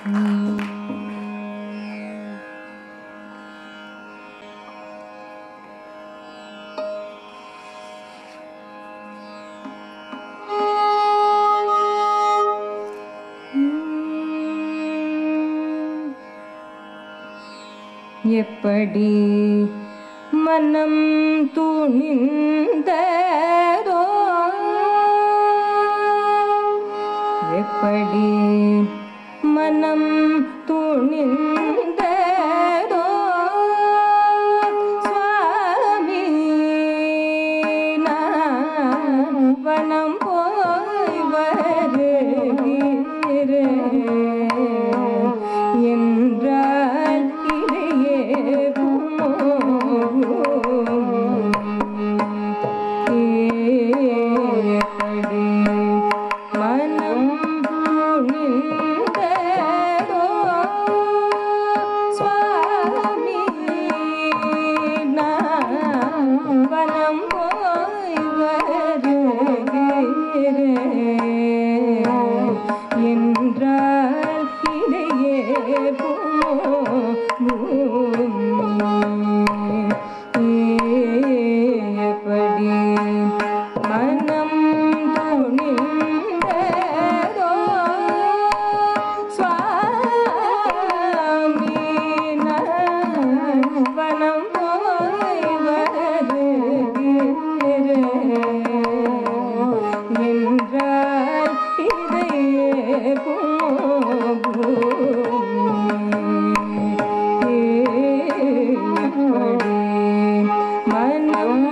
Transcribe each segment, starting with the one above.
எப்படி மனம் துணிந்ததோ எப்படி மனம் துணிந்ததோ சுவாமி நான் வனம் போய் வருகிறேன் என்றால் இதையே ஏப்படி மனம் துணிந்ததோ சுவாமி நான் வனம் போய் வருகிறேன் என்றால் இதையே எப்படி மனம் துணிந்ததோ சுவாமி நான் வனம் போய் வருகிறேன் என்றால் இதையே எப்படி மனம்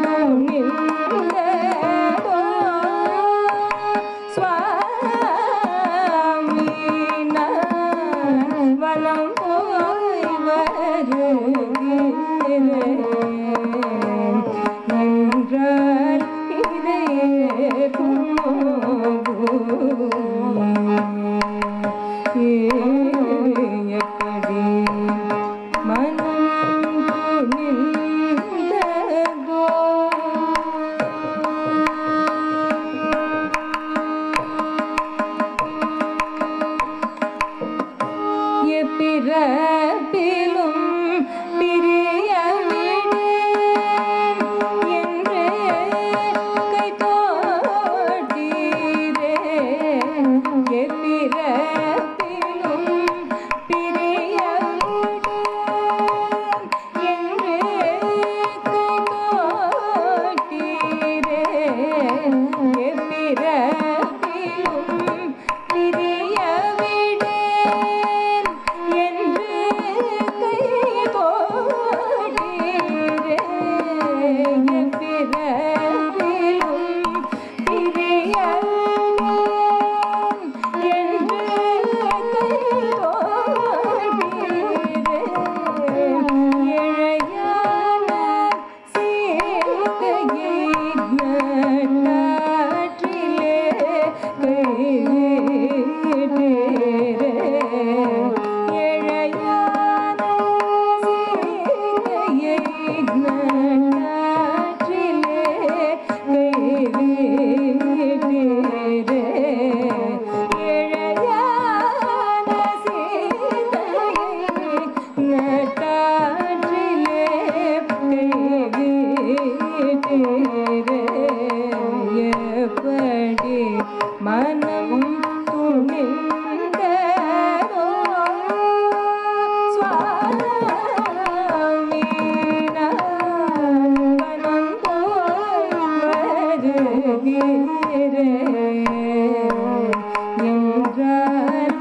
துணிந்ததோ சுவாமி நான் வனம் போய் வருகிறேன் என்றால் இதையே எப்படி மனம் துணிந்ததோ எப்பிறப்பிலும் பிரியவிடு என்றே கை தோட்டீரே எப்பிறப்பிலும் பிரியவிடு என்றே கை தோட்டீரே எப்பிறப்பிலும் பிரியவிடேன் என்று கை தோட்டீரே எப்பிறப்பிலும் பிரியவிடேன் என்று கை தோட்டீரே இழையான சீர்கையை நட்டாற்றிலே கைவிட்டீரே. இழையான சீர்கையை நட்டாற்றிலே கைவிட்டீரே. இழையான சீதையை நட்டாற்றிலே கைவிட்டீரே. எப்படி மனம் துணிந்ததோ சுவாமி நான் வனம் போய் வருகிறேன் என்றால்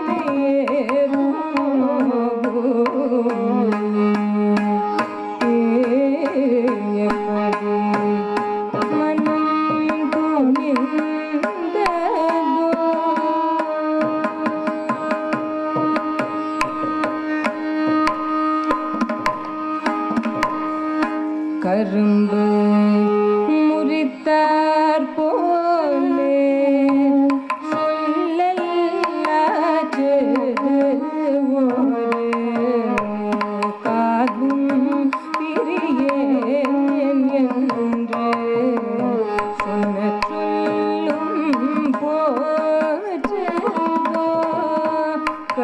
இதையே எப்படி மனம் துணிந்ததோ கரும்பு முறித்தார் போலே சொல்லல்லாற்று ஒரு காதும் பிரியேன் என்று சொன்ன சொல்லும் போற்றோ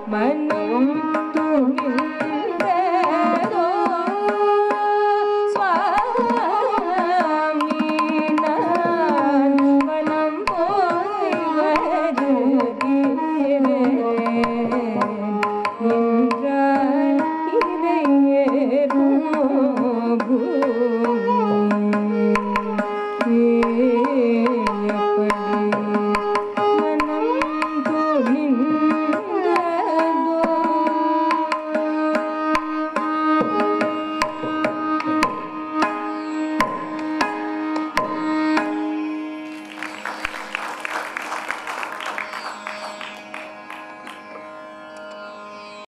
மனம்